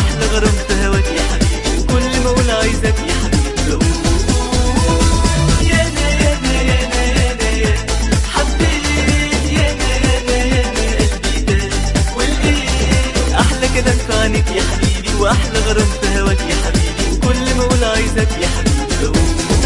واحلى غرام في هواك يا حبيبي كل ما اقول عايزك يا حبيبي بقول يانا يانا يانا يانا يا حبيت يانا يانا يانا قلبي ده والايه احلى كلام في عينيك يا حبيبي واحلى غرام في هواك يا حبيبي كل ما اقول عايزك يا حبيبي بقول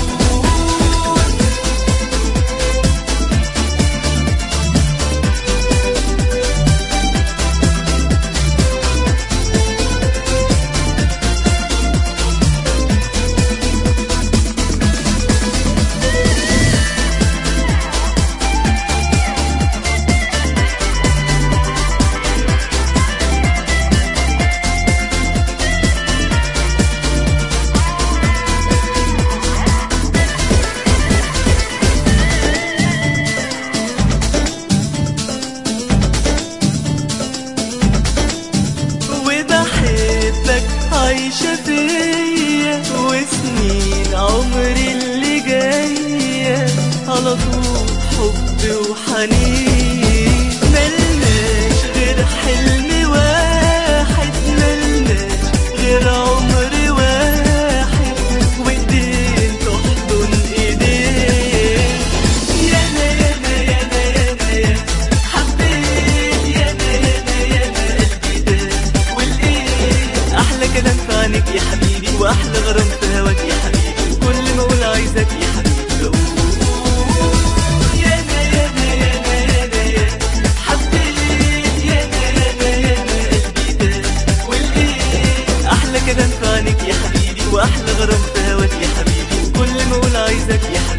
وبحبك عايشة فيا وسنين عمري اللي جاية على طول حب وحنين ملناش غير حلم واحد ملناش غير عمر واحد وايدين تحضن ايدين يانا يانا يانا يانا يا حبيت يانا يانا يانا قلبي ده والايه احلى كلام في عينيك يا حبيبي واحلى غرام في هواك يا حبيبي كل ما اقول عايزك يا حبيبي بقول يانا يانا يانا يانا يا حبيت يانا يانا يانا قلبي ده والايه احلى كلام في عينيك يا حبيبي واحلى غرام في هواك يا حبيبي كل ما اقول عايزك يا حبيبي